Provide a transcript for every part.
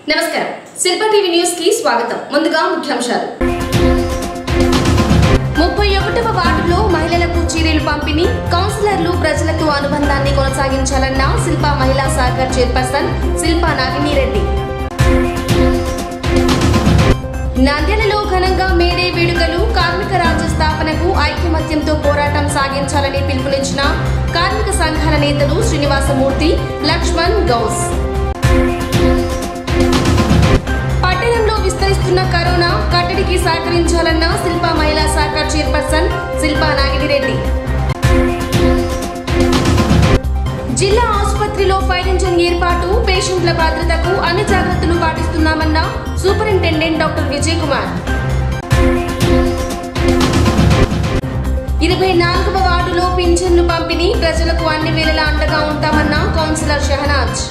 నమస్కారం శిల్ప TV news కి స్వాగతం ముందుగా ముఖ్యాంశాలు ముప్పై ఒకటవ వార్డులో మహిళలకు చీరలు పంపిణీ కౌన్సిలర్లు ప్రజలతో అనుబంధాన్ని కొనసాగించాలన్న శిల్ప మహిళా సహకార్ చైర్పర్సన్ శిల్ప నాగినిరెడ్డి నంద్యాలలో ఘనంగా మేడే వేడుకలు కార్మిక రాజ్య స్థాపనకు ఐక్యమత్యంతో పోరాటం సాగించాలని పిలుపునిచ్చిన కార్మిక సంఘాల నేతలు శ్రీనివాసమూర్తి లక్ష్మణ్ గౌస్ పట్టణంలో విస్తరిస్తున్న కరోనా కట్టడికి సహకరించాలన్న శిల్ప మహిళా శాఖ చైర్పర్సన్ శిల్పా నాగిరెడ్డి జిల్లా ఆసుపత్రిలో ఫైర్ ఇంజన్ ఏర్పాటు పేషెంట్ల భద్రతకు అన్ని జాగ్రత్తలు పాటిస్తున్నామన్న సూపరింటెండెంట్ డాక్టర్ విజయ్ కుమార్ ఇరవై నాలుగవ వార్డులో పింఛన్లు పంపిణీ ప్రజలకు అన్ని వేళలా అండగా ఉంటామన్న కౌన్సిలర్ షహనాజ్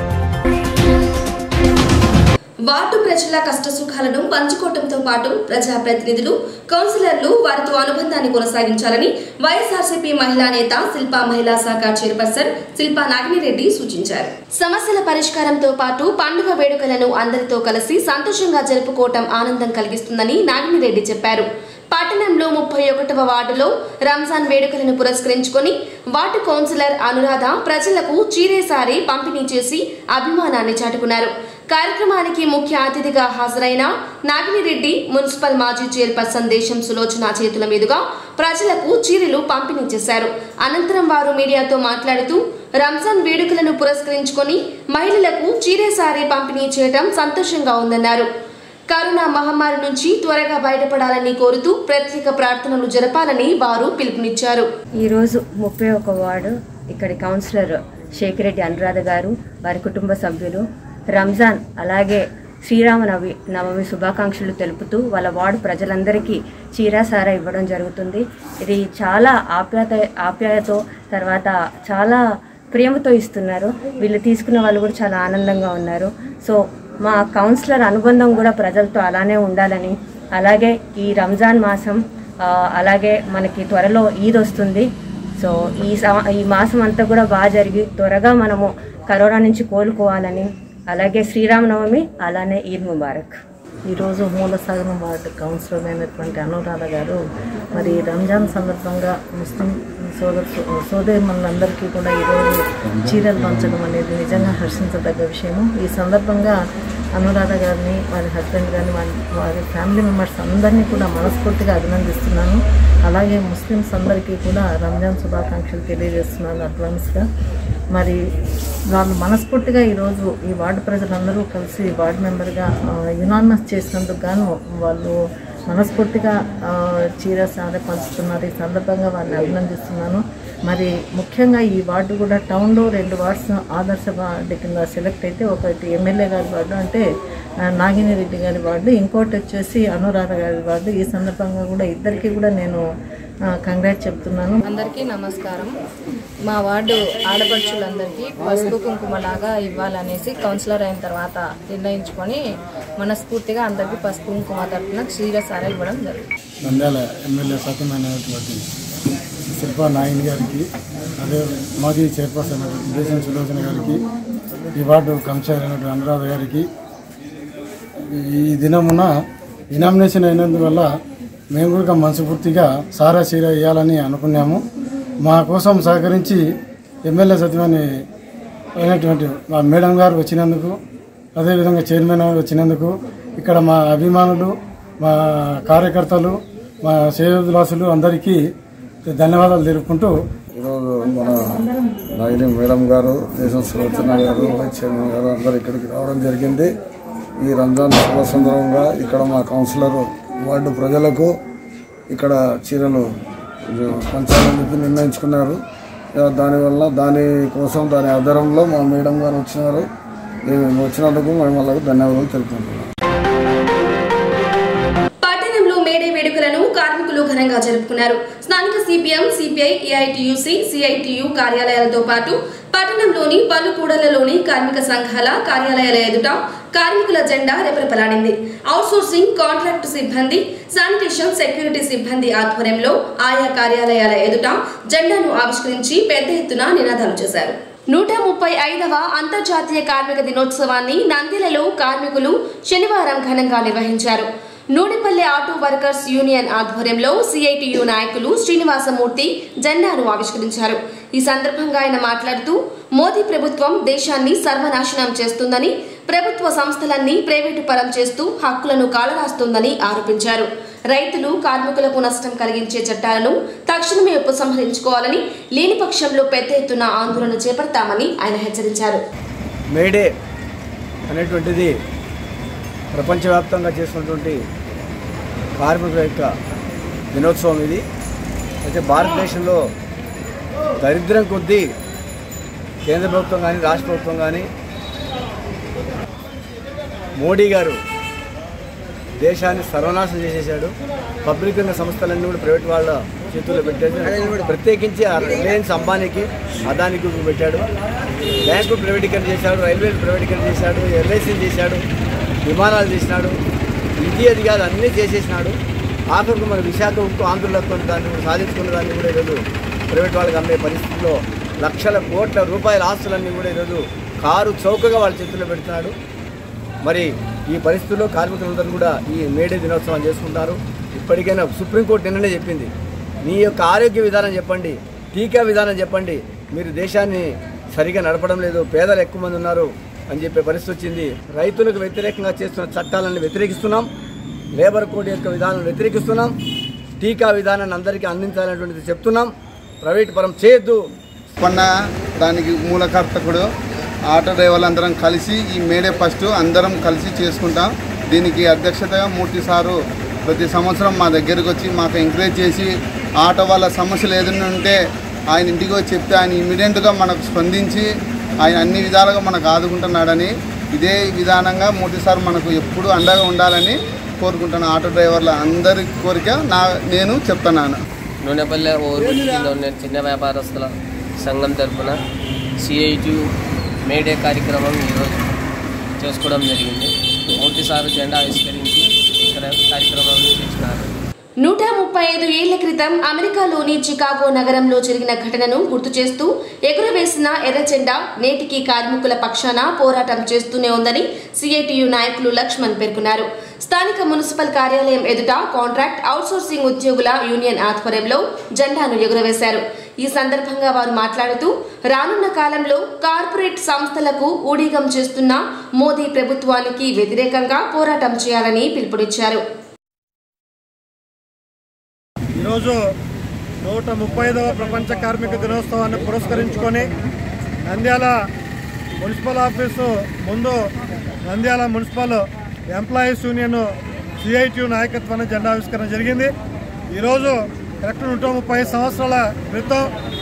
వార్డు ప్రజల కష్టసుఖాలను పంచుకోవడంతో పాటు ప్రజాప్రతినిధులు కౌన్సిలర్లు వారితో అనుబంధాన్ని కొనసాగించాలని వైఎస్ఆర్సీపీ మహిళా నేత శిల్పా మహిళా శాఖ చైర్పర్సన్ శిల్పా నాగినిరెడ్డి సూచించారు సమస్యల పరిష్కారంతో పాటు పండుగ వేడుకలను అందరితో కలిసి సంతోషంగా జరుపుకోవటం ఆనందం కలిగిస్తుందని నాగినిరెడ్డి చెప్పారు పట్టణంలో ముప్పై ఒకటవ వార్డులో రంజాన్ వేడుకలను పురస్కరించుకొని వార్డు కౌన్సిలర్ అనురాధ ప్రజలకు చీరేసారి పంపిణీ చేసి అభిమానాన్ని చాటుకున్నారు కార్యక్రమానికి ముఖ్య అతిథిగా హాజరైన నాగినిరెడ్డి మున్సిపల్ మాజీ చైర్పర్సన్ దేశం సులోచన చేతుల మీదుగా ప్రజలకు చీరలు పంపిణీ చేశారు అనంతరం వారు మీడియాతో మాట్లాడుతూ రంజాన్ వేడుకలను పురస్కరించుకొని మహిళలకు చీరేసారి పంపిణీ చేయడం సంతోషంగా ఉందన్నారు కరోనా మహమ్మారి నుంచి త్వరగా బయటపడాలని కోరుతూ ప్రత్యేక ప్రార్థనలు జరపాలని వారు పిలుపునిచ్చారు ఈరోజు ముప్పై ఒక వార్డు ఇక్కడి కౌన్సిలర్ శేఖరెడ్డి అనురాధ గారు వారి కుటుంబ సభ్యులు రంజాన్ అలాగే శ్రీరామ నవి నవమి శుభాకాంక్షలు తెలుపుతూ వాళ్ళ వార్డు ప్రజలందరికీ చీరాసార ఇవ్వడం జరుగుతుంది ఇది చాలా ఆప్యాయత ఆప్యాయతో తర్వాత చాలా ప్రేమతో ఇస్తున్నారు వీళ్ళు తీసుకున్న వాళ్ళు కూడా చాలా ఆనందంగా ఉన్నారు సో మా కౌన్సిలర్ అనుబంధం కూడా ప్రజలతో అలానే ఉండాలని అలాగే ఈ రంజాన్ మాసం ఆ, అలాగే మనకి త్వరలో ఈద్ వస్తుంది సో ఈ సం- ఈ మాసం అంతా కూడా బాగా జరిగి త్వరగా మనము కరోనా నుంచి కోలుకోవాలని అలాగే శ్రీరామనవమి అలానే ఈద్ ముబారక్ ఈరోజు మూలసాగరం వార్డు కౌన్సిలర్ అయినటువంటి అనురాధ గారు మరి రంజాన్ సందర్భంగా ముస్లిం సోదరు సోదరులందరికీ కూడా ఈరోజు చీరలు పంచడం అనేది నిజంగా హర్షించదగ్గ విషయము ఈ సందర్భంగా అనురాధ గారిని వారి హస్బెండ్ గారిని వారి వారి ఫ్యామిలీ మెంబర్స్ అందరినీ కూడా మనస్ఫూర్తిగా అభినందిస్తున్నాను అలాగే ముస్లిమ్స్ అందరికీ కూడా రంజాన్ శుభాకాంక్షలు తెలియజేస్తున్నాను అడ్వాన్స్గా మరి వాళ్ళు మనస్ఫూర్తిగా ఈరోజు ఈ వార్డు ప్రజలందరూ కలిసి వార్డు మెంబర్గా యునానిమస్ చేసినందుకు గాను వాళ్ళు మనస్ఫూర్తిగా ఆ, చీర సారే పంచుతున్నారు ఈ సందర్భంగా వారిని అభినందిస్తున్నాను మరి ముఖ్యంగా ఈ వార్డు కూడా టౌన్లో రెండు వార్డ్స్ ఆదర్శ వార్డు కింద సెలెక్ట్ అయితే ఒకటి ఎమ్మెల్యే గారి వార్డు అంటే ఆ, నాగినిరెడ్డి గారి వార్డు ఇంకోటి వచ్చేసి అనురాధ గారి వార్డు ఈ సందర్భంగా కూడా ఇద్దరికి కూడా నేను కంగ్రాట్ చెప్తున్నాను అందరికీ నమస్కారం మా వార్డు ఆడపడుచులందరికీ పసుపు కుంకుమలాగా ఇవ్వాలనేసి కౌన్సిలర్ అయిన తర్వాత నిర్ణయించుకొని మనస్ఫూర్తిగా అందరికీ పసుపు కుంకుమ తరఫున క్షీరసార ఇవ్వడం జరుగుతుంది నంద్యాల ఎమ్మెల్యే సత్యమైనటువంటి శిల్పా నాయన్ గారికి అదే మాజీ చైర్పర్సన్ అయినటువంటి దేశం సులోచన గారికి ఈ వార్డు కమిషనర్ అయినటువంటి అనురాధ గారికి ఈ దినమున ఇనామినేషన్ అయినందువల్ల మేము కూడా మనస్ఫూర్తిగా సారా చీర ఇవ్వాలని అనుకున్నాము మా కోసం సహకరించి ఎమ్మెల్యే సత్యమని అయినటువంటి మా మేడం గారు వచ్చినందుకు అదేవిధంగా చైర్మన్ గారు వచ్చినందుకు ఇక్కడ మా అభిమానులు మా కార్యకర్తలు మా శ్రేయోభిలాసులు అందరికీ ధన్యవాదాలు తెలుపుకుంటూ ఈరోజు మన నాగిని మేడం గారు దేశం సులోచన గారు వైస్ చైర్మన్ గారు అందరు ఇక్కడికి రావడం జరిగింది ఈ రంజాన్ శుభ సందర్భంగా ఇక్కడ మా కౌన్సిలర్ వార్డు ప్రజలకు ఇక్కడ చీరలు పంచాలని చెప్పి నిర్ణయించుకున్నారు ఇక దానివల్ల దాని కోసం దాని ఆధారంలో మా మేడం గారు వచ్చినారు మేము వచ్చినందుకు మేము వాళ్ళకు ధన్యవాదాలు తెలుపుకుంటున్నాం పట్టణంలో మేడే వేడుకలను కార్మికులు ఘనంగా జరుపుకున్నారు స్థానిక సిపిఎం సిపిఐ ఏఐటియుసి సిఐటియు కార్యాలయాలతో పాటు పట్టణంలోని పలు కూడళ్లలోని కార్మిక సంఘాల కార్యాలయాల ఎదుట కార్మికుల జెండా రెపరెపలాడింది అవుట్సోర్సింగ్ కాంట్రాక్టు సిబ్బంది శానిటేషన్ సెక్యూరిటీ సిబ్బంది ఆధ్వర్యంలో ఆయా కార్యాలయాల ఎదుట జెండాను ఆవిష్కరించి పెద్ద ఎత్తున నినాదాలు చేశారు నూట ముప్పై ఐదవ అంతర్జాతీయ కార్మిక దినోత్సవాన్ని నంద్యాలలో కార్మికులు శనివారం ఘనంగా నిర్వహించారు నూనెపల్లె ఆటో వర్కర్స్ యూనియన్ ఆధ్వర్యంలో సిఐటియు నాయకులు శ్రీనివాసమూర్తి జెండాను ఆవిష్కరించారు ఈ సందర్భంగా ఆయన మాట్లాడుతూ మోదీ ప్రభుత్వం దేశాన్ని సర్వనాశనం చేస్తుందని ప్రభుత్వ సంస్థలన్నీ ప్రైవేటు పరం చేస్తూ హక్కులను కాలరాస్తోందని ఆరోపించారు రైతులు కార్మికులకు నష్టం కలిగించే చట్టాలను తక్షణమే ఉపసంహరించుకోవాలని లేని పక్షంలో పెద్ద ఎత్తున ఆందోళన చేపడతామని ఆయన హెచ్చరించారు మేడే అనేటువంటిది ప్రపంచవ్యాప్తంగా చేసినటువంటి కార్మికుల యొక్క దినోత్సవం ఇది అయితే భారతదేశంలో దరిద్రం కొద్దీ కేంద్ర ప్రభుత్వం కానీ రాష్ట్ర ప్రభుత్వం కానీ మోడీ గారు దేశాన్ని సర్వనాశనం చేసేసాడు పబ్లిక్ రంగ సంస్థలన్నీ కూడా ప్రైవేట్ వాళ్ళ చేతుల్లో పెట్టేసి ప్రత్యేకించి ఆ రిలయన్స్ అంబానీకి అదానికి పెట్టాడు బ్యాంకు ప్రైవేటీకరణ చేశాడు రైల్వేలు ప్రైవేటీకరణ చేశాడు ఎల్ఐసీలు చేశాడు విమానాలు చేసినాడు ఇది అది కాదు అన్నీ చేసేసినాడు ఆఖరికి మన విశాఖ ఉక్కు ఆంధ్రులకు దాన్ని కూడా సాధించుకున్న దాన్ని కూడా ఈరోజు ప్రైవేట్ వాళ్ళకి అమ్మే పరిస్థితిలో లక్షల కోట్ల రూపాయల ఆస్తులన్నీ కూడా ఈరోజు కారు చౌకగా వాళ్ళ చేతుల్లో పెడుతున్నాడు మరి ఈ పరిస్థితుల్లో కార్మికులందరూ కూడా ఈ మేడే దినోత్సవం చేసుకుంటారు ఇప్పటికైనా సుప్రీంకోర్టు నిన్ననే చెప్పింది మీ యొక్క ఆరోగ్య విధానం చెప్పండి టీకా విధానం చెప్పండి మీరు దేశాన్ని సరిగా నడపడం లేదు పేదలు ఎక్కువ మంది ఉన్నారు అని చెప్పే పరిస్థితి వచ్చింది రైతులకు వ్యతిరేకంగా చేస్తున్న చట్టాలను వ్యతిరేకిస్తున్నాం లేబర్ కోడ్ యొక్క విధానం వ్యతిరేకిస్తున్నాం టీకా విధానాన్ని అందరికీ అందించాలనేటువంటిది చెప్తున్నాం ప్రైవేట్ పరం చేయొద్దు కొన్న దానికి మూలకర్తకుడు ఆటో డ్రైవర్లు అందరం కలిసి ఈ మేడే ఫస్ట్ అందరం కలిసి చేసుకుంటాం దీనికి అధ్యక్షతగా మూర్తి సారు ప్రతి సంవత్సరం మా దగ్గరకు వచ్చి మాకు ఎంకరేజ్ చేసి ఆటో వాళ్ళ సమస్యలు ఏదైనా ఉంటే ఆయన ఇంటికి వచ్చి చెప్తే ఆయన ఇమీడియట్గా మనకు స్పందించి ఆయన అన్ని విధాలుగా మనకు ఆదుకుంటున్నాడని ఇదే విధానంగా మూర్తి సార్ మనకు ఎప్పుడు అండగా ఉండాలని కోరుకుంటున్నాను ఆటో డ్రైవర్ల అందరి కోరిక నా నేను చెప్తున్నాను నూనెపల్లె ఓరుగడ్డ కింద ఉన్న చిన్న వ్యాపారస్తుల సంఘం తరఫున సిఐటి మేడే కార్యక్రమం ఈరోజు చేసుకోవడం జరిగింది మూర్తి సారు జెండా ఆవిష్కరించి ఇక్కడ కార్యక్రమం చేసినారు నూట ముప్పై ఐదు ఏళ్ల క్రితం అమెరికాలోని చికాగో నగరంలో జరిగిన ఘటనను గుర్తు చేస్తూ ఎగురవేసిన ఎర్రజెండా నేటికి కార్మికుల పక్షాన పోరాటం చేస్తూనే ఉందని సిఐటియు నాయకులు లక్ష్మణ్ పేర్కొన్నారు స్థానిక మున్సిపల్ కార్యాలయం ఎదుట కాంట్రాక్ట్ అవుట్సోర్సింగ్ ఉద్యోగుల యూనియన్ ఆధ్వర్యంలో జెండాను ఎగురవేశారు ఈ సందర్భంగా వారు మాట్లాడుతూ రానున్న కాలంలో కార్పొరేట్ సంస్థలకు ఊడిగం చేస్తున్న మోదీ ప్రభుత్వానికి వ్యతిరేకంగా పోరాటం చేయాలని పిలుపునిచ్చారు ఈరోజు నూట ముప్పై ఐదవ ప్రపంచ కార్మిక దినోత్సవాన్ని పురస్కరించుకొని నంద్యాల మున్సిపల్ ఆఫీసు ముందు Nandyal municipal employees union CITU నాయకత్వాన్ని జెండావిష్కరణ జరిగింది ఈరోజు కరెక్ట్ నూట ముప్పై సంవత్సరాల క్రితం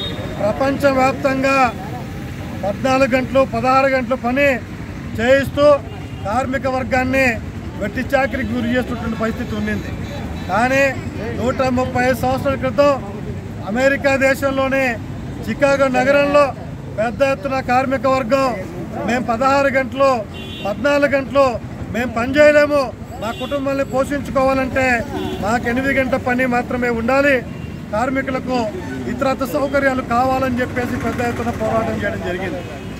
ప్రపంచవ్యాప్తంగా పద్నాలుగు గంటలు పదహారు గంటలు పని చేయిస్తూ కార్మిక వర్గాన్ని వెట్టి చాకరికి గురి చేస్తున్నటువంటి పరిస్థితి ఉండింది కానీ నూట ముప్పై ఐదు సంవత్సరాల క్రితం అమెరికా దేశంలోని చికాగో నగరంలో పెద్ద ఎత్తున కార్మిక వర్గం మేము పదహారు గంటలు పద్నాలుగు గంటలు మేము పని చేయలేము మా కుటుంబాన్ని పోషించుకోవాలంటే మాకు ఎనిమిది గంటల పని మాత్రమే ఉండాలి కార్మికులకు ఇతరత్ర సౌకర్యాలు కావాలని చెప్పేసి పెద్ద ఎత్తున పోరాటం చేయడం జరిగింది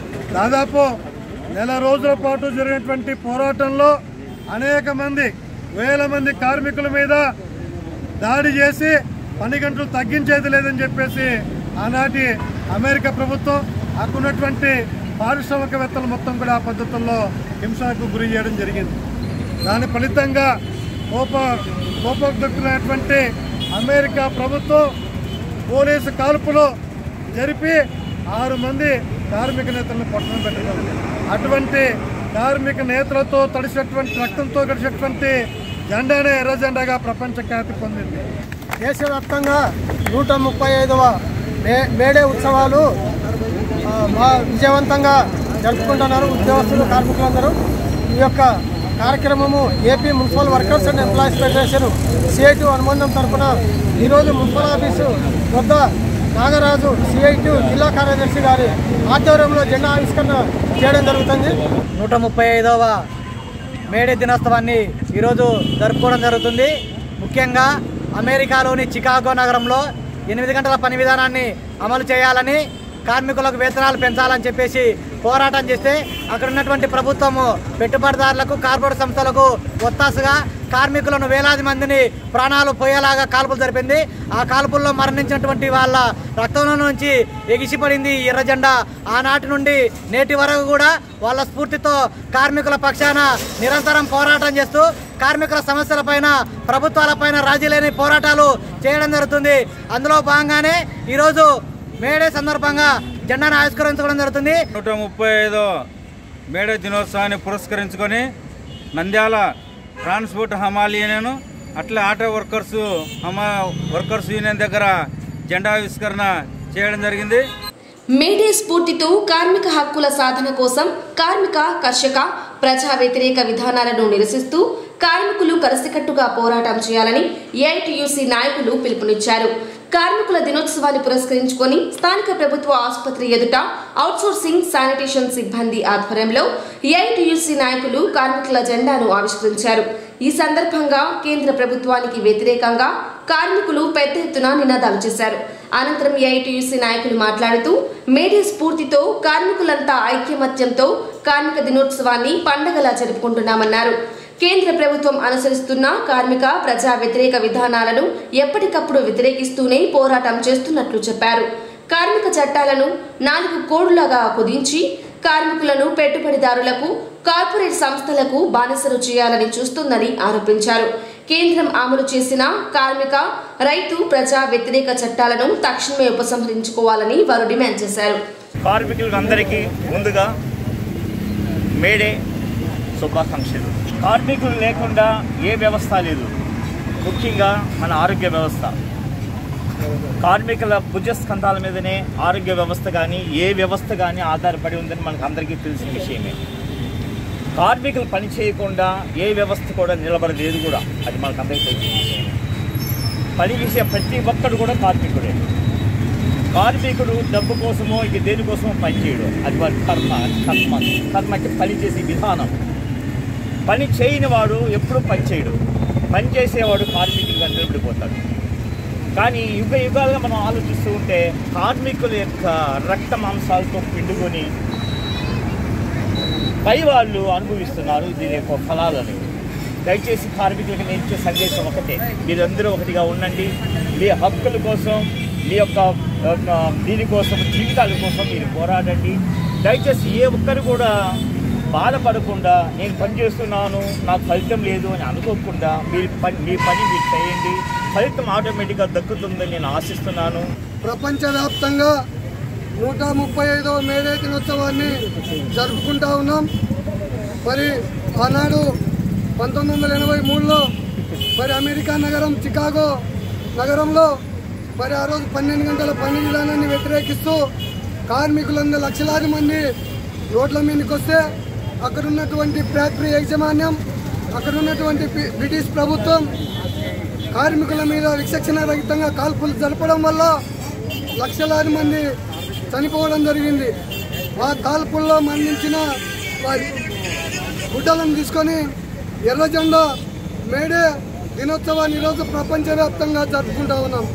దాదాపు నెల రోజుల పాటు జరిగినటువంటి పోరాటంలో అనేక మంది వేల మంది కార్మికుల మీద దాడి చేసి పని గంటలు తగ్గించేది లేదని చెప్పేసి ఆనాటి అమెరికా ప్రభుత్వం అక్కడున్నటువంటి పారిశ్రామికవేత్తలు మొత్తం కూడా ఆ పద్ధతుల్లో హింసకు గురి చేయడం జరిగింది దాని ఫలితంగా కోప కోపోద్రిక్తులైనటువంటి అమెరికా ప్రభుత్వం పోలీసు కాల్పులు జరిపి ఆరు మంది కార్మిక నేతలను పట్టణం పెట్టడం అటువంటి కార్మిక నేతలతో తడిసినటువంటి రక్తంతో గడిచినటువంటి జెండానే ఎర్ర జెండాగా ప్రపంచ ఖ్యాతి పొందింది దేశవ్యాప్తంగా నూట ముప్పై ఐదవ మే మేడే ఉత్సవాలు ఆ, మా విజయవంతంగా జరుపుకుంటున్నారు ఉద్యోగస్తులు కార్మికులందరూ ఈ యొక్క కార్యక్రమము AP municipal workers and employees federation CIT అనుబంధం తరఫున ఈరోజు మున్సిపల్ ఆఫీసు వద్ద నాగరాజు సిఐటి జిల్లా కార్యదర్శి గారి ఆధ్వర్యంలో జెండా ఆవిష్కరణ చేయడం జరుగుతుంది నూట ముప్పై ఐదవ మేడే దినోత్సవాన్ని ఈరోజు జరుపుకోవడం జరుగుతుంది ముఖ్యంగా అమెరికాలోని చికాగో నగరంలో ఎనిమిది గంటల పని విధానాన్ని అమలు చేయాలని కార్మికులకు వేతనాలు పెంచాలని చెప్పేసి పోరాటం చేస్తే అక్కడ ఉన్నటువంటి ప్రభుత్వము పెట్టుబడిదారులకు కార్పొరేట్ సంస్థలకు ఒత్తాసుగా కార్మికులను వేలాది మందిని ప్రాణాలు పోయేలాగా కాల్పులు జరిపింది ఆ కాల్పుల్లో మరణించినటువంటి వాళ్ళ రక్తంలో నుంచి ఎగిసిపడింది ఈ ఎర్ర జెండా ఆనాటి నుండి నేటి వరకు కూడా వాళ్ళ స్ఫూర్తితో కార్మికుల పక్షాన నిరంతరం పోరాటం చేస్తూ కార్మికుల సమస్యలపైన ప్రభుత్వాలపైన రాజీ లేని పోరాటాలు చేయడం జరుగుతుంది అందులో భాగంగానే ఈరోజు మేడే సందర్భంగా జెండాను ఆవిష్కరించుకోవడం జరుగుతుంది నూట ముప్పై ఐదో మేడే దినోత్సవాన్ని పురస్కరించుకొని నంద్యాల ట్రాన్స్పోర్ట్ హమాల్ యూనియన్ అట్లే ఆటో వర్కర్స్ హమా వర్కర్స్ యూనియన్ దగ్గర జెండా ఆవిష్కరణ చేయడం జరిగింది మేడే స్ఫూర్తితో కార్మిక హక్కుల సాధన కోసం కార్మిక కర్షక ప్రజా వ్యతిరేక విధానాలను నిరసిస్తూ కార్మికులు కలిసికట్టుగా పోరాటం చేయాలని ఏఐటియుసి నాయకులు పిలుపునిచ్చారు కార్మికుల దినోత్సవాన్ని పురస్కరించుకొని స్థానిక ప్రభుత్వ ఆసుపత్రి ఎదుట అవుట్సోర్సింగ్ శానిటేషన్ సిబ్బంది ఆధ్వర్యంలో ఏఐటియుసి నాయకులు కార్మికుల జెండాను ఆవిష్కరించారు ఈ సందర్భంగా కేంద్ర ప్రభుత్వానికి వ్యతిరేకంగా కార్మికులు పెద్ద ఎత్తున నినాదాలు చేశారు అనంతరం ఏఐటియుసి నాయకులు మాట్లాడుతూ మేడే స్ఫూర్తితో కార్మికులంతా ఐక్యమత్యంతో కార్మిక దినోత్సవాన్ని పండగలా జరుపుకుంటున్నామన్నారు కేంద్ర ప్రభుత్వం అనుసరిస్తున్న కార్మిక ప్రజా వ్యతిరేక విధానాలను ఎప్పటికప్పుడు వ్యతిరేకిస్తూనే పోరాటం చేస్తున్నట్లు చెప్పారు కార్మిక చట్టాలను నాలుగు కోడులాగా కుదించి కార్మికులను పెట్టుబడిదారులకు కార్పొరేట్ సంస్థలకు బానిసలు చేయాలని చూస్తుందని ఆరోపించారు కేంద్రం అమలు చేసిన కార్మిక రైతు ప్రజా వ్యతిరేక చట్టాలను తక్షణమే ఉపసంహరించుకోవాలని వారు డిమాండ్ చేశారు కార్మికులకు అందరికీ ముందుగా మేడే శుభాకాంక్షలు కార్మికులు లేకుండా ఏ వ్యవస్థ లేదు ముఖ్యంగా మన ఆరోగ్య వ్యవస్థ కార్మికుల భుజస్కంధాల మీదనే ఆరోగ్య వ్యవస్థ కానీ ఏ వ్యవస్థ కానీ ఆధారపడి ఉందని మనకు అందరికీ తెలిసిన విషయమే కార్మికులు పని చేయకుండా ఏ వ్యవస్థ కూడా నిలబడలేదు కూడా అది మనకు అందరికీ తెలిసిన విషయమే పని విషయం ప్రతి ఒక్కడు కూడా కార్మికుడే కార్మికుడు డబ్బు కోసమో ఇక దేనికోసమో పని చేయడు అది వారి కర్మ కర్మ కర్మకి పని చేసే విధానం పని చేయని వాడు ఎప్పుడూ పని చేయడు పని చేసేవాడు కార్మికులుగా నిలబడిపోతాడు కానీ యుగ యుగాలుగా మనం ఆలోచిస్తూ ఉంటే కార్మికుల యొక్క రక్త మాంసాలతో పిండుకొని పై వాళ్ళు అనుభవిస్తున్నారు దీని యొక్క ఫలాలను దయచేసి కార్మికులకు నేను ఇచ్చే సందేశం ఒకటే మీరందరూ ఒకటిగా ఉండండి మీ హక్కుల కోసం మీ యొక్క యొక్క దీనికోసం జీవితాల కోసం మీరు పోరాడండి దయచేసి ఏ ఒక్కరు కూడా బాధపడకుండా నేను పని చేస్తున్నాను నాకు ఫలితం లేదు అని అనుకోకుండా మీరు పని మీ పని మీరు చేయండి ఫలితం ఆటోమేటిక్గా దక్కుతుందని నేను ఆశిస్తున్నాను ప్రపంచవ్యాప్తంగా నూట ముప్పై ఐదవ మేడే దినోత్సవాన్ని జరుపుకుంటా ఉన్నాం మరి ఆనాడు పంతొమ్మిది వందల ఎనభై మూడులో మరి అమెరికా నగరం చికాగో నగరంలో మరి ఆ రోజు పన్నెండు గంటల పని విధానాన్ని వ్యతిరేకిస్తూ కార్మికులందరూ లక్షలాది మంది రోడ్ల మీదకి వస్తే అక్కడ ఉన్నటువంటి ఫ్యాక్టరీ యాజమాన్యం అక్కడ ఉన్నటువంటి బి- బ్రిటిష్ ప్రభుత్వం కార్మికుల మీద విచక్షణ రహితంగా కాల్పులు జరపడం వల్ల లక్షలాది మంది చనిపోవడం జరిగింది ఆ కాల్పుల్లో మరణించిన వారి గుడ్డలను తీసుకొని ఎర్ర జెండా మేడే దినోత్సవాన్ని ఈరోజు ప్రపంచవ్యాప్తంగా జరుపుకుంటా ఉన్నాం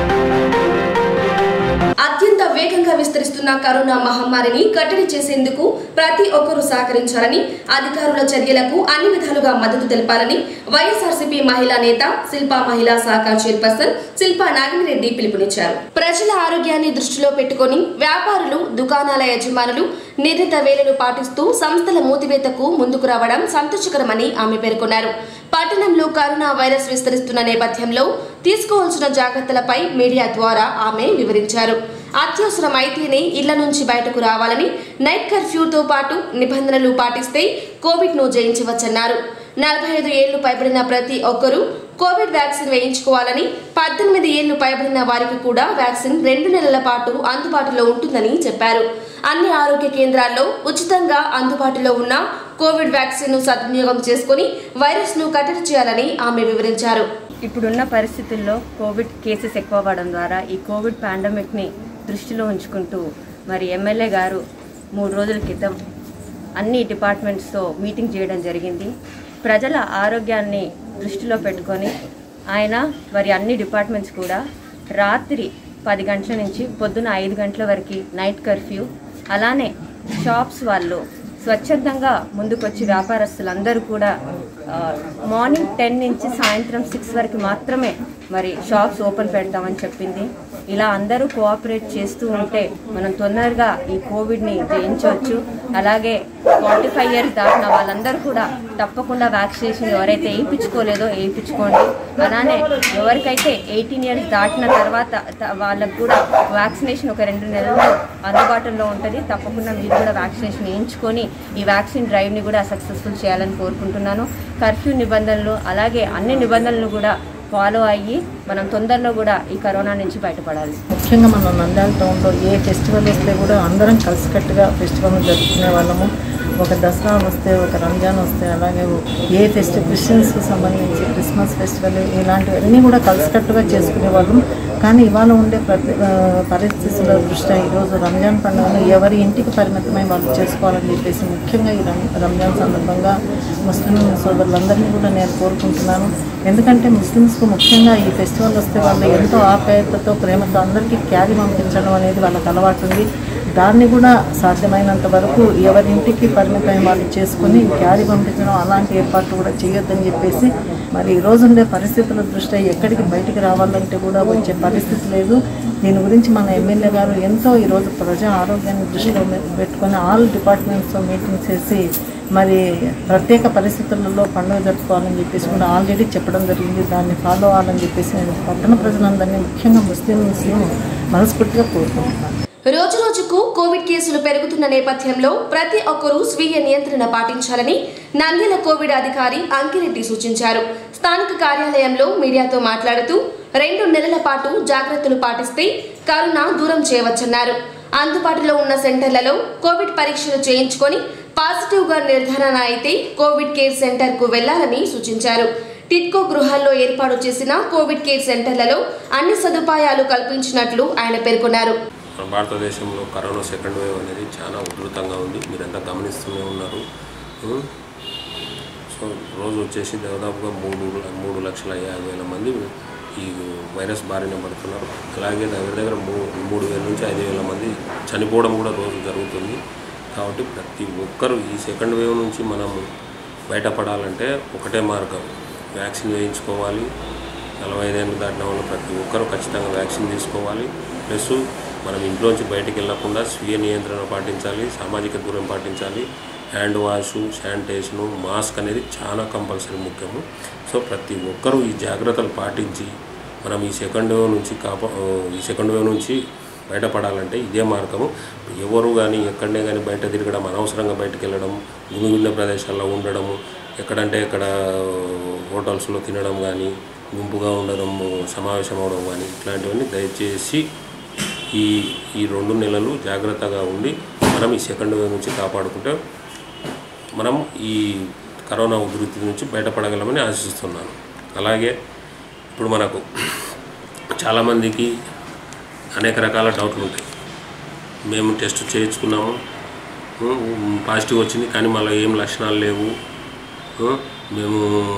అత్యంత వేగంగా విస్తరిస్తున్న కరోనా మహమ్మారిని కట్టడి చేసేందుకు ప్రతి ఒక్కరూ సహకరించాలని అధికారుల చర్యలకు అన్ని విధాలుగా మద్దతు తెలపాలని వైఎస్ఆర్సీపీ మహిళా నేత శిల్పా మహిళా శాఖ చైర్పర్సన్ శిల్పా నాగిరెడ్డి పిలుపునిచ్చారు ప్రజల ఆరోగ్యాన్ని దృష్టిలో పెట్టుకొని వ్యాపారులు దుకాణాల యజమానులు నిర్ణీత వేళలు పాటిస్తూ సంస్థల మూతివేతకు ముందుకు రావడం సంతోషకరమని ఆమె పేర్కొన్నారు పట్టణంలో కరోనా వైరస్ విస్తరిస్తున్న నేపథ్యంలో తీసుకోవాల్సిన జాగ్రత్తలపై మీడియా ద్వారా ఆమె వివరించారు అత్యవసరం అయితేనే ఇళ్ల నుంచి బయటకు రావాలని నైట్ కర్ఫ్యూతో పాటు నిబంధనలు పాటిస్తే కోవిడ్ ను జయించవచ్చన్నారు నలభై ఐదు ఏళ్లు పైబడిన ప్రతి ఒక్కరూ కోవిడ్ వ్యాక్సిన్ వేయించుకోవాలని పద్దెనిమిది ఏళ్లు పైబడిన వారికి కూడా వ్యాక్సిన్ రెండు నెలల పాటు అందుబాటులో ఉంటుందని చెప్పారు అన్ని ఆరోగ్య కేంద్రాల్లో ఉచితంగా అందుబాటులో ఉన్న కోవిడ్ వ్యాక్సిన్ ను సద్వినియోగం చేసుకుని వైరస్ ను కట్టడి చేయాలని ఆమె వివరించారు ఇప్పుడున్న పరిస్థితుల్లో కోవిడ్ కేసెస్ ఎక్కువ అవ్వడం ద్వారా ఈ కోవిడ్ పాండమిక్ని దృష్టిలో ఉంచుకుంటూ మరి ఎమ్మెల్యే గారు మూడు రోజుల క్రితం అన్ని డిపార్ట్మెంట్స్తో మీటింగ్ చేయడం జరిగింది ప్రజల ఆరోగ్యాన్ని దృష్టిలో పెట్టుకొని ఆయన మరి అన్ని డిపార్ట్మెంట్స్ కూడా రాత్రి పది గంటల నుంచి పొద్దున ఐదు గంటల వరకు నైట్ కర్ఫ్యూ అలానే షాప్స్ వాళ్ళు స్వచ్ఛందంగా ముందుకొచ్చి వ్యాపారస్తులందరూ కూడా ఆ, మార్నింగ్ టెన్ నుంచి సాయంత్రం సిక్స్ వరకు మాత్రమే మరి షాప్స్ ఓపెన్ పెడతామని చెప్పింది ఇలా అందరూ కోఆపరేట్ చేస్తూ ఉంటే మనం తొందరగా ఈ కోవిడ్ని జయించవచ్చు అలాగే ఫార్టీ ఫైవ్ ఇయర్స్ దాటిన వాళ్ళందరూ కూడా తప్పకుండా వ్యాక్సినేషన్ ఎవరైతే వేయించుకోలేదో వేయించుకోండి అలానే ఎవరికైతే ఎయిటీన్ ఇయర్స్ దాటిన తర్వాత త- వాళ్ళకు కూడా వ్యాక్సినేషన్ ఒక రెండు నెలల్లో అందుబాటులో ఉంటుంది తప్పకుండా మీరు కూడా వ్యాక్సినేషన్ వేయించుకొని ఈ వ్యాక్సిన్ డ్రైవ్ని కూడా సక్సెస్ఫుల్ చేయాలని కోరుకుంటున్నాను కర్ఫ్యూ నిబంధనలు అలాగే అన్ని నిబంధనలు కూడా ఫాలో అయ్యి మనం తొందరలో కూడా ఈ కరోనా నుంచి బయటపడాలి ముఖ్యంగా మన నంద్యాల టౌన్లో ఏ ఫెస్టివల్ వస్తే కూడా అందరం కలిసికట్టుగా ఫెస్టివల్ జరుపుకునే వాళ్ళము ఒక దసరా వస్తే ఒక రంజాన్ వస్తే అలాగే ఏ ఫెస్టివల్ క్రిస్టియన్స్కి సంబంధించి క్రిస్మస్ ఫెస్టివల్ ఇలాంటివన్నీ కూడా కలిసికట్టుగా చేసుకునే వాళ్ళం కానీ ఇవాళ ఉండే ప్రతి ఆ, పరిస్థితుల దృష్ట్యా ఈరోజు రంజాన్ పండుగను ఎవరి ఇంటికి పరిమితమై వాళ్ళు చేసుకోవాలని చెప్పేసి ముఖ్యంగా ఈ రం- రంజాన్ సందర్భంగా ముస్లిం సోదరులందరినీ కూడా నేను కోరుకుంటున్నాను ఎందుకంటే ముస్లిమ్స్కు ముఖ్యంగా ఈ ఫెస్టివల్ వస్తే వాళ్ళు ఎంతో ఆప్యాయతతో ప్రేమతో అందరికీ క్యారీ పంపించడం అనేది వాళ్ళకి అలవాటు ఉంది దాన్ని కూడా సాధ్యమైనంత వరకు ఎవరింటికి పరిమితమైన వాళ్ళు చేసుకొని క్యారీ పంపించడం అలాంటి ఏర్పాట్లు కూడా చేయొద్దని చెప్పేసి మరి ఈ రోజు ఉండే పరిస్థితుల దృష్ట్యా ఎక్కడికి బయటికి రావాలంటే కూడా వచ్చే పరిస్థితి లేదు దీని గురించి మన ఎమ్మెల్యే గారు ఎంతో ఈరోజు ప్రజా ఆరోగ్యాన్ని దృష్టిలో పెట్టుకొని ఆల్ డిపార్ట్మెంట్స్తో మీటింగ్స్ చేసి మరి ప్రత్యేక పరిస్థితులలో పండుగ జరుపుకోవాలని చెప్పేసి కూడా ఆల్రెడీ చెప్పడం జరిగింది దాన్ని ఫాలో అవ్వాలని చెప్పేసి నేను పట్టణ ప్రజలందరినీ ముఖ్యంగా ముస్లింస్ని మనస్ఫూర్తిగా కోరుకుంటున్నాను రోజు రోజుకు కోవిడ్ కేసులు పెరుగుతున్న నేపథ్యంలో ప్రతి ఒక్కరూ స్వీయ నియంత్రణ పాటించాలని నంద్యాల కోవిడ్ అధికారి అంకిరెడ్డి సూచించారు స్థానిక కార్యాలయంలో మీడియాతో మాట్లాడుతూ రెండు నెలల పాటు జాగ్రత్తలు పాటిస్తే కరోనా దూరం చేయవచ్చన్నారు అందుబాటులో ఉన్న సెంటర్లలో కోవిడ్ పరీక్షలు చేయించుకొని పాజిటివ్ గా నిర్ధారణ అయితే కోవిడ్ కేర్ సెంటర్ కు వెళ్లాలని సూచించారు టిట్కో గృహాల్లో ఏర్పాటు చేసిన కోవిడ్ కేర్ సెంటర్లలో అన్ని సదుపాయాలు కల్పించినట్లు ఆయన పేర్కొన్నారు మన భారతదేశంలో కరోనా సెకండ్ వేవ్ అనేది చాలా ఉధృతంగా ఉంది మీరంతా గమనిస్తూనే ఉన్నారు ఉం? సో రోజు వచ్చేసి దాదాపుగా మూడు మూడు లక్షల యాభై వేల మంది ఈ వైరస్ బారిన పడుతున్నారు అలాగే దగ్గర దగ్గర మూ మూడు వేల నుంచి ఐదు వేల మంది చనిపోవడం కూడా రోజు జరుగుతుంది కాబట్టి ప్రతి ఒక్కరూ ఈ సెకండ్ వేవ్ నుంచి మనం బయటపడాలంటే ఒకటే మార్గం వ్యాక్సిన్ వేయించుకోవాలి నలభై ఐదేళ్ళు దాటిన వాళ్ళు ప్రతి ఒక్కరూ ఖచ్చితంగా వ్యాక్సిన్ తీసుకోవాలి ప్లస్ మనం ఇంట్లోంచి బయటికి వెళ్ళకుండా స్వీయ నియంత్రణ పాటించాలి సామాజిక దూరం పాటించాలి హ్యాండ్ వాష్ శానిటైజేషను మాస్క్ అనేది చాలా కంపల్సరీ ముఖ్యము సో ప్రతి ఒక్కరూ ఈ జాగ్రత్తలు పాటించి మనం ఈ సెకండ్ వేవ్ నుంచి కాపా ఈ సెకండ్ వేవ్ నుంచి బయటపడాలంటే ఇదే మార్గము ఎవరు కానీ ఎక్కడనే కానీ బయట తిరగడం అనవసరంగా బయటకు వెళ్ళడం గుమిగుండె ప్రదేశాల్లో ఉండడము ఎక్కడంటే ఎక్కడ హోటల్స్లో తినడం కానీ గుంపుగా ఉండడం సమావేశం అవడం కానీ ఇట్లాంటివన్నీ దయచేసి ఈ ఈ రెండు నెలలు జాగ్రత్తగా ఉండి మనం ఈ సెకండ్ వేవ్ నుంచి కాపాడుకుంటే మనం ఈ కరోనా ఉధృతి నుంచి బయటపడగలమని ఆశిస్తున్నాను అలాగే ఇప్పుడు మనకు చాలామందికి అనేక రకాల డౌట్లు ఉంటాయి మేము టెస్ట్ చేయించుకున్నాము ఉమ్, పాజిటివ్ వచ్చింది కానీ మళ్ళీ ఏం లక్షణాలు లేవు ఉమ్, మేము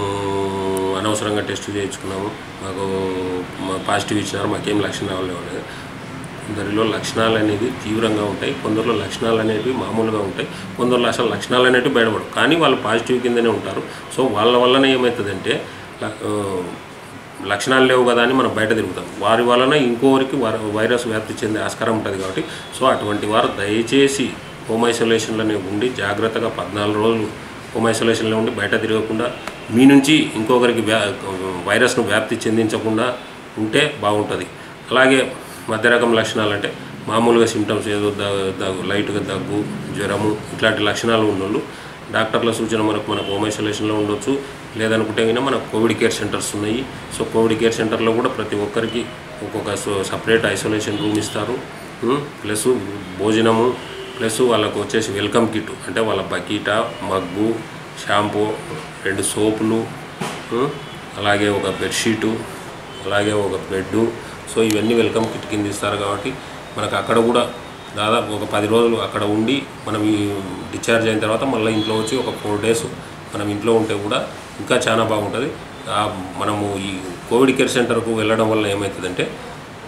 అనవసరంగా టెస్ట్ చేయించుకున్నాము మాకు మా పాజిటివ్ ఇచ్చినారు మాకేం లక్షణాలు లేవు అనేది కొందరిలో లక్షణాలు అనేది తీవ్రంగా ఉంటాయి కొందరిలో లక్షణాలు అనేవి మామూలుగా ఉంటాయి కొందరిలో అసలు లక్షణాలు అనేవి బయటపడవు కానీ వాళ్ళు పాజిటివ్ కిందనే ఉంటారు సో వాళ్ళ వల్లనే ఏమవుతుందంటే ల- ఆ, లక్షణాలు లేవు కదా అని మనం బయట తిరుగుతాం వారి వలన ఇంకోరికి వర- వైరస్ వ్యాప్తి చెందే ఆస్కారం ఉంటుంది కాబట్టి సో అటువంటి వారు దయచేసి హోమ్ ఐసోలేషన్లోనే ఉండి జాగ్రత్తగా పద్నాలుగు రోజులు హోమ్ ఐసోలేషన్లో ఉండి బయట తిరగకుండా మీ నుంచి ఇంకొకరికి వ్యా వైరస్ను వ్యాప్తి చెందించకుండా ఉంటే బాగుంటుంది అలాగే మధ్య రకం లక్షణాలు అంటే మామూలుగా సిమ్టమ్స్ ఏదో దగ్గు దగ్గు లైట్గా దగ్గు జ్వరము ఇట్లాంటి లక్షణాలు ఉన్నోళ్ళు డాక్టర్ల సూచన మనకు మనకు హోమ్ ఐసోలేషన్లో ఉండొచ్చు లేదనుకుంటే కనుక మనకు కోవిడ్ కేర్ సెంటర్స్ ఉన్నాయి సో కోవిడ్ కేర్ సెంటర్లో కూడా ప్రతి ఒక్కరికి ఒక్కొక్క సపరేట్ ఐసోలేషన్ రూమ్ ఇస్తారు ప్లస్ భోజనము ప్లస్ వాళ్ళకు వచ్చేసి వెల్కమ్ కిట్ అంటే వాళ్ళ బకీట మగ్గు షాంపూ రెండు సోపులు ఉం, అలాగే ఒక బెడ్షీటు అలాగే ఒక బెడ్డు సో ఇవన్నీ వెల్కమ్ కిట్ కింద ఇస్తారు కాబట్టి మనకు అక్కడ కూడా దాదాపు ఒక పది రోజులు అక్కడ ఉండి మనం ఈ డిశ్చార్జ్ అయిన తర్వాత మళ్ళీ ఇంట్లో వచ్చి ఒక ఫోర్ డేస్ మనం ఇంట్లో ఉంటే కూడా ఇంకా చాలా బాగుంటుంది ఆ మనము ఈ కోవిడ్ కేర్ సెంటర్కు వెళ్ళడం వల్ల ఏమవుతుందంటే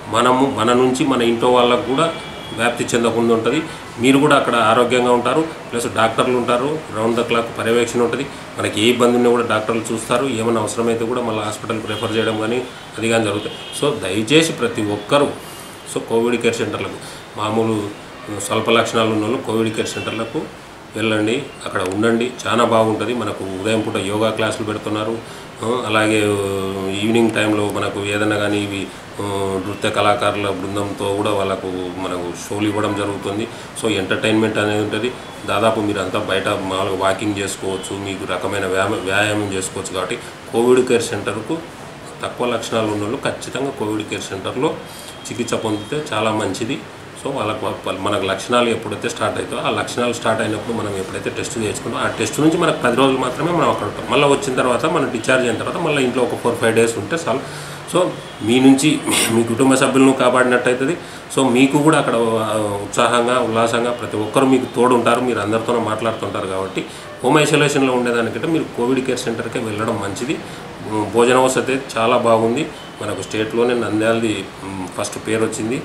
మనము మన నుంచి మన ఇంట్లో వాళ్ళకు కూడా వ్యాప్తి చెందకుండా ఉంటుంది మీరు కూడా అక్కడ ఆరోగ్యంగా ఉంటారు ప్లస్ డాక్టర్లు ఉంటారు రౌండ్ ద క్లాక్ పర్యవేక్షణ ఉంటుంది మనకి ఏ ఇబ్బంది ఉన్నా కూడా డాక్టర్లు చూస్తారు ఏమైనా అవసరమైతే కూడా మళ్ళీ హాస్పిటల్కి రెఫర్ చేయడం కానీ అది కానీ జరుగుతాయి సో దయచేసి ప్రతి ఒక్కరూ సో కోవిడ్ కేర్ సెంటర్లకు మామూలు స్వల్ప లక్షణాలు ఉన్న వాళ్ళు కోవిడ్ కేర్ సెంటర్లకు వెళ్ళండి అక్కడ ఉండండి చాలా బాగుంటుంది మనకు ఉదయం పూట యోగా క్లాసులు పెడుతున్నారు ఆ, అలాగే ఆ, ఈవినింగ్ టైంలో మనకు ఏదైనా కానీ ఇవి ఆ, నృత్య కళాకారుల బృందంతో కూడా వాళ్ళకు మనకు షోలు ఇవ్వడం జరుగుతుంది సో ఎంటర్టైన్మెంట్ అనేది ఉంటుంది దాదాపు మీరు అంతా బయట మామూలుగా వాకింగ్ చేసుకోవచ్చు మీకు రకమైన వ్యాయామం వ్యాయామం చేసుకోవచ్చు కాబట్టి కోవిడ్ కేర్ సెంటర్కు తక్కువ లక్షణాలు ఉన్న వాళ్ళు ఖచ్చితంగా కోవిడ్ కేర్ సెంటర్లో చికిత్స పొందితే చాలా మంచిది సో వాళ్ళకు వాళ్ళ- మనకు లక్షణాలు ఎప్పుడైతే స్టార్ట్ అవుతాయో ఆ లక్షణాలు స్టార్ట్ అయినప్పుడు మనం ఎప్పుడైతే టెస్ట్ చేసుకుంటామో ఆ టెస్ట్ నుంచి మనకు పది రోజులు మాత్రమే మనం అక్కడ ఉంటాం మళ్ళీ వచ్చిన తర్వాత మనం డిశ్చార్జ్ అయిన తర్వాత మళ్ళీ ఇంట్లో ఒక ఫోర్ ఫైవ్ డేస్ ఉంటే చాలు సో మీ నుంచి మీ కుటుంబ సభ్యులను కాపాడినట్టు అవుతుంది సో మీకు కూడా అక్కడ ఆ, ఉత్సాహంగా ఉల్లాసంగా ప్రతి ఒక్కరు మీకు తోడు ఉంటారు మీరు అందరితోనూ మాట్లాడుతుంటారు కాబట్టి హోమ్ ఐసోలేషన్లో ఉండేదానికంటే మీరు కోవిడ్ కేర్ సెంటర్కే వెళ్ళడం మంచిది ఉమ్, భోజన వసతి చాలా బాగుంది మనకు స్టేట్లోనే నంద్యాలది ఉమ్, ఫస్ట్ పేరు వచ్చింది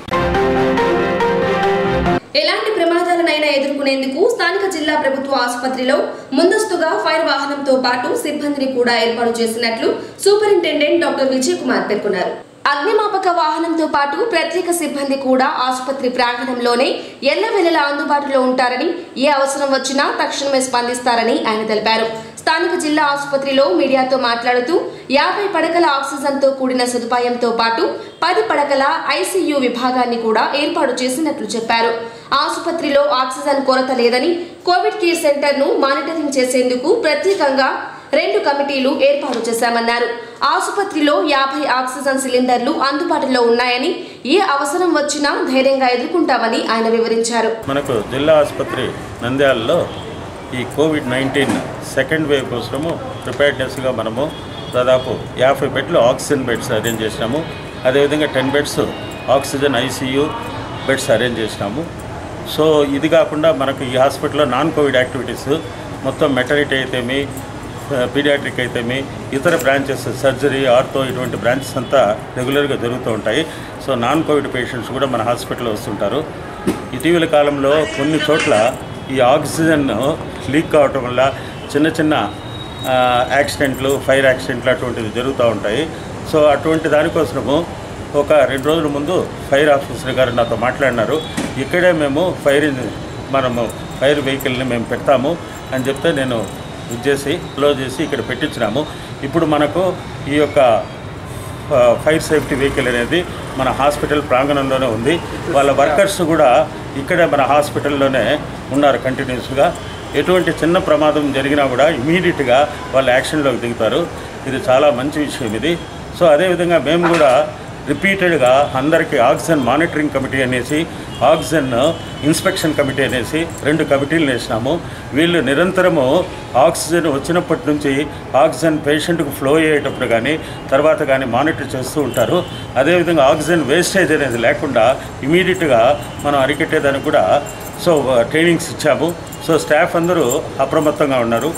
ఎలాంటి ప్రమాదాలనైనా ఎదుర్కొనేందుకు స్థానిక జిల్లా ప్రభుత్వ ఆసుపత్రిలో ముందస్తుగా ఫైర్ వాహనంతో పాటు సిబ్బందిని కూడా ఏర్పాటు చేసినట్లు సూపరింటెండెంట్ డాక్టర్ విజయ్ కుమార్ పేర్కొన్నారు అగ్నిమాపక వాహనంతో పాటు ప్రత్యేక సిబ్బంది కూడా ఆసుపత్రి ప్రాంగణంలోనే ఎల్లవెల్లలా అందుబాటులో ఉంటారని ఏ అవసరం వచ్చినా తక్షణమే స్పందిస్తారని ఆయన తెలిపారు స్థానిక జిల్లా ఆసుపత్రిలో మీడియాతో మాట్లాడుతూ యాభై పడకల ఆక్సిజన్తో కూడిన సదుపాయంతో పాటు పది పడకల ఐసీయూ విభాగాన్ని కూడా ఏర్పాటు చేసినట్లు చెప్పారు ఆసుపత్రిలో ఆక్సిజన్ కొరత లేదని కోవిడ్ కేర్ సెంటర్ను మానిటరింగ్ చేసేందుకు ప్రత్యేకంగా రెండు కమిటీలు ఏర్పాటు చేశామన్నారు ఆసుపత్రిలో యాభై ఆక్సిజన్ సిలిండర్లు అందుబాటులో ఉన్నాయని ఏ అవసరం వచ్చినా ధైర్యంగా ఎదుర్కొంటామని ఆయన వివరించారు మనకు జిల్లా ఆసుపత్రి నంద్యాలలో ఈ కోవిడ్ నైన్టీన్ సెకండ్ వేవ్ కోసము ప్రిపేర్డ్నెస్గా మనము దాదాపు యాభై బెడ్లు ఆక్సిజన్ బెడ్స్ అరేంజ్ చేసినాము అదేవిధంగా ten beds oxygen ICU beds arrange చేసినాము సో ఇది కాకుండా మనకు ఈ హాస్పిటల్లో నాన్ కోవిడ్ యాక్టివిటీస్ మొత్తం మెటర్నిటీ అయితేమి పీడియాట్రిక్ అయితేమి ఇతర బ్రాంచెస్ సర్జరీ ఆర్థో ఇటువంటి బ్రాంచెస్ అంతా రెగ్యులర్గా జరుగుతూ ఉంటాయి సో నాన్ కోవిడ్ పేషెంట్స్ కూడా మన హాస్పిటల్లో వస్తుంటారు ఇటీవల కాలంలో కొన్ని చోట్ల ఈ ఆక్సిజన్ లీక్ కావటం వల్ల చిన్న చిన్న ఆ, యాక్సిడెంట్లు ఫైర్ యాక్సిడెంట్లు అటువంటివి జరుగుతూ ఉంటాయి సో అటువంటి దానికోసము ఒక రెండు రోజుల ముందు ఫైర్ ఆఫీసర్ గారు నాతో మాట్లాడినారు ఇక్కడే మేము ఫైర్ ఇంజిన్ మనము ఫైర్ వెహికల్ని మేము పెడతాము అని చెప్తే నేను ఇది చేసి క్లోజ్ చేసి ఇక్కడ పెట్టించినాము ఇప్పుడు మనకు ఈ యొక్క ఆ, ఫైర్ సేఫ్టీ వెహికల్ అనేది మన హాస్పిటల్ ప్రాంగణంలోనే ఉంది వాళ్ళ వర్కర్స్ కూడా ఇక్కడే మన హాస్పిటల్లోనే ఉన్నారు కంటిన్యూస్గా ఎటువంటి చిన్న ప్రమాదం జరిగినా కూడా ఇమీడియట్గా వాళ్ళు యాక్షన్లోకి దిగుతారు ఇది చాలా మంచి విషయం ఇది సో అదేవిధంగా మేము కూడా రిపీటెడ్గా అందరికీ ఆక్సిజన్ మానిటరింగ్ కమిటీ అనేసి ఆక్సిజన్ ఇన్స్పెక్షన్ కమిటీ అనేసి రెండు కమిటీలు వేసినాము వీళ్ళు నిరంతరము ఆక్సిజన్ వచ్చినప్పటి నుంచి ఆక్సిజన్ పేషెంట్కు ఫ్లో అయ్యేటప్పుడు కానీ తర్వాత కానీ మానిటర్ చేస్తూ ఉంటారు అదేవిధంగా ఆక్సిజన్ వేస్టేజ్ అనేది లేకుండా ఇమీడియట్గా మనం అరికట్టేదానికి కూడా సో ట్రైనింగ్స్ ఇచ్చాము సో స్టాఫ్ అందరూ అప్రమత్తంగా ఉన్నారు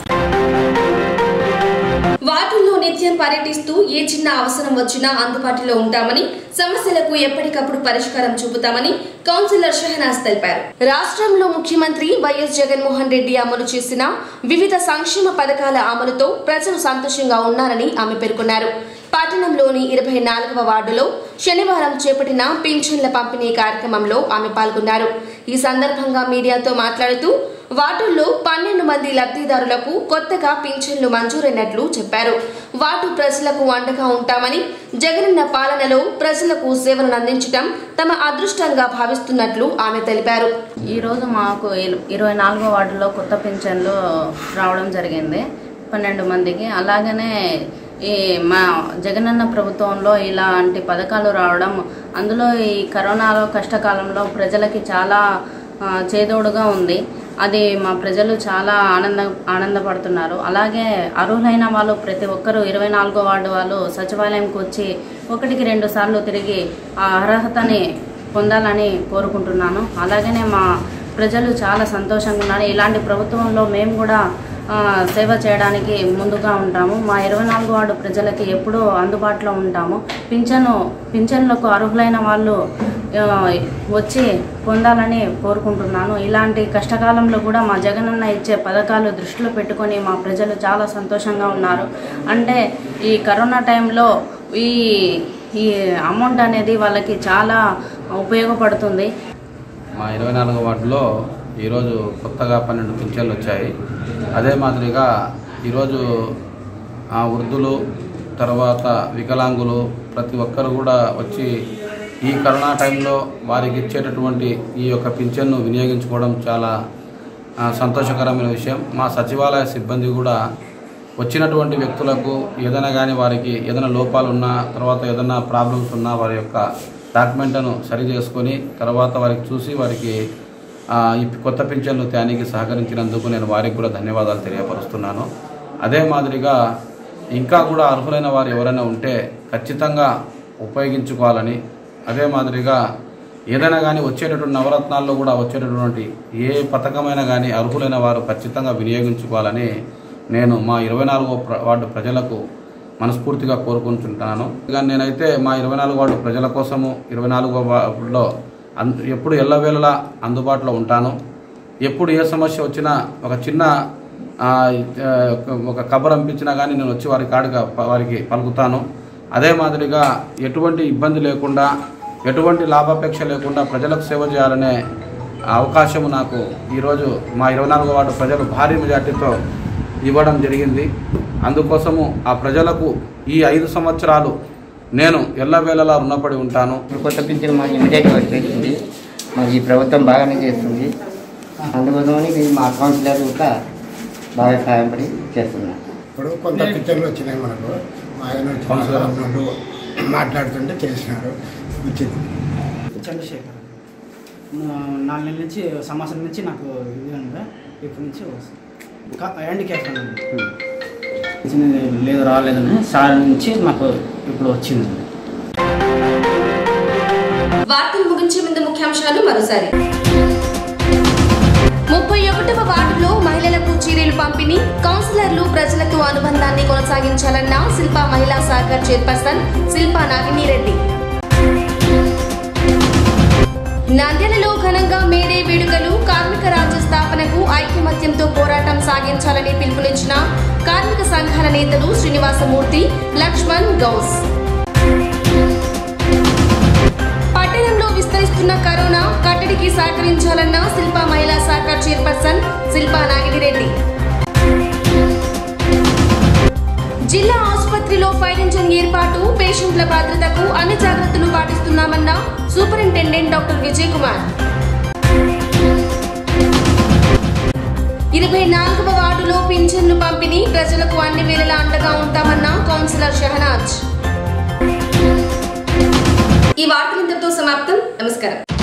వార్డుల్లో నిత్యం పర్యటిస్తూ ఏ చిన్న అవసరం వచ్చినా అందుబాటులో ఉంటామని సమస్యలకు ఎప్పటికప్పుడు పరిష్కారం చూపుతామని కౌన్సిలర్ షెహనాజ్ తెలిపారు రాష్ట్రంలో ముఖ్యమంత్రి వైఎస్ జగన్మోహన్ రెడ్డి అమలు చేసిన వివిధ సంక్షేమ పథకాల అమలుతో ప్రజలు సంతోషంగా ఉన్నారని ఆమె పేర్కొన్నారు పట్టణంలోని ఇరవై నాలుగవ వార్డులో శనివారం చేపట్టిన పింఛన్ల పంపిణీ కార్యక్రమంలో ఆమె పాల్గొన్నారు ఈ సందర్భంగా మీడియాతో మాట్లాడుతూ వార్డుల్లో పన్నెండు మంది లబ్ధిదారులకు కొత్తగా పింఛన్లు మంజూరైనట్లు చెప్పారు వార్డు ప్రజలకు అండగా ఉంటామని జగనన్న పాలనలో ప్రజలకు సేవలను అందించడం తమ అదృష్టంగా భావిస్తున్నట్లు ఆమె తెలిపారు ఈరోజు మాకు ఇర- ఇరవై నాలుగో వార్డులో కొత్త పింఛన్లు రావడం జరిగింది పన్నెండు మందికి అలాగనే ఈ మా జగనన్న ప్రభుత్వంలో ఇలాంటి పథకాలు రావడం అందులో ఈ కరోనాలో కష్టకాలంలో ప్రజలకి చాలా ఆ, చేదోడుగా ఉంది అది మా ప్రజలు చాలా ఆనంద ఆనందపడుతున్నారు అలాగే అర్హులైన వాళ్ళు ప్రతి ఒక్కరూ ఇరవై నాలుగో వార్డు వాళ్ళు సచివాలయంకి వచ్చి ఒకటికి రెండు సార్లు తిరిగి ఆ అర్హతని పొందాలని కోరుకుంటున్నాను అలాగనే మా ప్రజలు చాలా సంతోషంగా ఉన్నారు ఇలాంటి ప్రభుత్వంలో మేము కూడా ఆ, సేవ చేయడానికి ముందుగా ఉంటాము మా ఇరవై నాలుగు వార్డు ప్రజలకి ఎప్పుడూ అందుబాటులో ఉంటాము పింఛను పింఛన్లకు అర్హులైన వాళ్ళు ఆ, వచ్చి పొందాలని కోరుకుంటున్నాను ఇలాంటి కష్టకాలంలో కూడా మా జగనన్న ఇచ్చే పథకాలు దృష్టిలో పెట్టుకొని మా ప్రజలు చాలా సంతోషంగా ఉన్నారు అంటే ఈ కరోనా టైంలో ఈ ఈ అమౌంట్ అనేది వాళ్ళకి చాలా ఉపయోగపడుతుంది మా ఇరవై నాలుగో వార్డులో ఈరోజు కొత్తగా పన్నెండు పింఛన్లు వచ్చాయి అదే మాదిరిగా ఈరోజు ఆ వృద్ధులు తర్వాత వికలాంగులు ప్రతి ఒక్కరు కూడా వచ్చి ఈ కరోనా టైంలో వారికి ఇచ్చేటటువంటి ఈ యొక్క పింఛన్ను వినియోగించుకోవడం చాలా ఆ, సంతోషకరమైన విషయం మా సచివాలయ సిబ్బంది కూడా వచ్చినటువంటి వ్యక్తులకు ఏదైనా కానీ వారికి ఏదైనా లోపాలు ఉన్నా తర్వాత ఏదైనా ప్రాబ్లమ్స్ ఉన్నా వారి యొక్క డాక్యుమెంట్లను సరి చేసుకొని తర్వాత వారికి చూసి వారికి ఆ, ఈ కొత్త పింఛన్లు తేనికి సహకరించినందుకు నేను వారికి కూడా ధన్యవాదాలు తెలియపరుస్తున్నాను అదే మాదిరిగా ఇంకా కూడా అర్హులైన వారు ఎవరైనా ఉంటే ఖచ్చితంగా ఉపయోగించుకోవాలని అదే మాదిరిగా ఏదైనా కానీ వచ్చేటటువంటి నవరత్నాల్లో కూడా వచ్చేటటువంటి ఏ పథకమైనా కానీ అర్హులైన వారు ఖచ్చితంగా వినియోగించుకోవాలని నేను మా ఇరవై నాలుగో ప్ర- వార్డు ప్రజలకు మనస్ఫూర్తిగా కోరుకుంటుంటాను కానీ నేనైతే మా ఇరవై నాలుగు వార్డు ప్రజల కోసము ఇరవై నాలుగో వార్డులో అన్ ఎప్పుడు ఎల్లవేళలా అందుబాటులో ఉంటాను ఎప్పుడు ఏ సమస్య వచ్చినా ఒక చిన్న ఆ, ఆ, ఒక కబర్ పంపించినా కానీ నేను వచ్చి వారి కాడిగా ప- వారికి పలుకుతాను అదే మాదిరిగా ఎటువంటి ఇబ్బంది లేకుండా ఎటువంటి లాభాపేక్ష లేకుండా ప్రజలకు సేవ చేయాలనే అవకాశం నాకు ఈరోజు మా ఇరవై నాలుగో వార్డు ప్రజలు భారీ మెజార్టీతో ఇవ్వడం జరిగింది అందుకోసము ఆ ప్రజలకు ఈ ఐదు సంవత్సరాలు నేను ఎల్లవేళలా రుణపడి ఉంటాను కొత్త పింఛన్ మా ఇమీడియట్గా వచ్చేసింది మరి ఈ ప్రభుత్వం బాగానే చేస్తుంది అందుకోసమని ఇది మా కౌన్సిలర్ కూడా బాగా సహాయపడి చేస్తున్నారు ఇప్పుడు కొంత పిక్చర్లు వచ్చినాయి మనకు మా ఆయన వచ్చి మాట్లాడుతుంటూ మాట్లాడుతుంటే చేసినారు వచ్చింది చంద్రశేఖర్ నా- నాలుగు నెలల నుంచి సంవత్సరం నుంచి నాకు ఇది ఉంది ఇప్పటి నుంచి హ్యాండ్ క్యాప్ లేదు రాలేదని సార్ నుంచి మాకు ఇప్పుడు వచ్చింది వార్తలు ముగించే ముందు ముఖ్యాంశాలు మరోసారి ముప్పై ఒకటవ వార్డులో మహిళలకు చీరలు పంపిణీ కౌన్సిలర్లు ప్రజలతో అనుబంధాన్ని కొనసాగించాలన్న శిల్పా మహిళా సహకార్ చైర్పర్సన్ శిల్పా నాగినిరెడ్డి నంద్యాలలో ఘనంగా మేడే వేడుకలు కార్మిక రాజ్య స్థాపనకు ఐక్యమత్యంతో పోరాటం సాగించాలని పిలుపునిచ్చిన కార్మిక సంఘాల నేతలు శ్రీనివాసమూర్తి లక్ష్మణ్ గౌస్ పట్టణంలో విస్తరిస్తున్న కరోనా కట్టడికి సహకరించాలన్న శిల్పా మహిళా శాఖ చైర్పర్సన్ శిల్పా నాగిరెడ్డి జిల్లా ఆసుపత్రిలో ఫైర్ ఇంజన్ ఏర్పాటు పేషెంట్ల భద్రతకు అన్ని జాగ్రత్తలు పాటిస్తున్నామన్న సూపరింటెండెంట్ డాక్టర్ విజయ్ కుమార్ ఇరవై నాలుగవ వార్డులో పింఛన్లు పంపిణీ ప్రజలకు అన్ని వేళలా అండగా ఉంటామన్న కౌన్సిలర్ షహనాజ్ ఈ వార్తలు ఇంతటితో సమాప్తం నమస్కారం